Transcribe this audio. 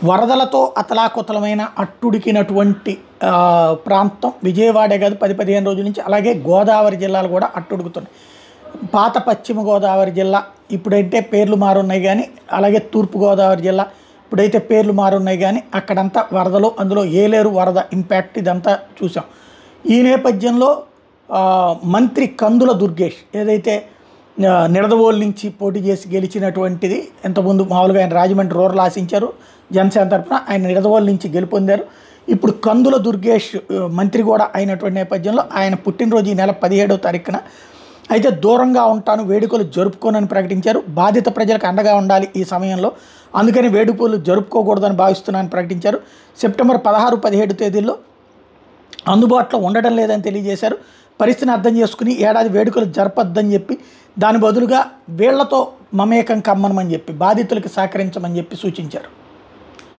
వరదలతో అతలాకుతలమైన అట్టుడికినటువంటి ఆ, ప్రాంతం విజయవాడే కాదు పది పదిహేను రోజుల నుంచి అలాగే గోదావరి జిల్లాలు కూడా అట్టుడుకుతున్నాయి పాత పశ్చిమ గోదావరి జిల్లా ఇప్పుడైతే పేర్లు మారున్నాయి కానీ అలాగే తూర్పు గోదావరి జిల్లా ఇప్పుడైతే పేర్లు మారున్నాయి కానీ అక్కడంతా వరదలు అందులో ఏలేరు వరద ఇంపాక్ట్ ఇదంతా చూసాం ఈ నేపథ్యంలో ఆ, మంత్రి కందుల దుర్గేష్ ఏదైతే ఆ, నిడదవోలు నుంచి పోటీ చేసి గెలిచినటువంటిది ఇంతకుముందు మామూలుగా ఆయన రాజమండ్రి రూరల్ ఆశించారు జనసేన తరఫున ఆయన నిడదవోలు నుంచి గెలుపొందారు ఇప్పుడు కందుల దుర్గేష్ ఆ, మంత్రి కూడా అయినటువంటి నేపథ్యంలో ఆయన పుట్టినరోజు ఈ నెల పదిహేడవ తారీఖున అయితే దూరంగా ఉంటాను వేడుకలు జరుపుకోనని ప్రకటించారు బాధిత ప్రజలకు అండగా ఉండాలి ఈ సమయంలో అందుకని వేడుకలు జరుపుకోకూడదని భావిస్తున్నానని ప్రకటించారు సెప్టెంబర్ పదహారు పదిహేడు తేదీల్లో అందుబాటులో ఉండడం లేదని తెలియజేశారు పరిస్థితిని అర్థం చేసుకుని ఏడాది వేడుకలు జరపొద్దని చెప్పి దాని బదులుగా వీళ్లతో మమేకం కమ్మనమని చెప్పి బాధితులకు సహకరించమని చెప్పి సూచించారు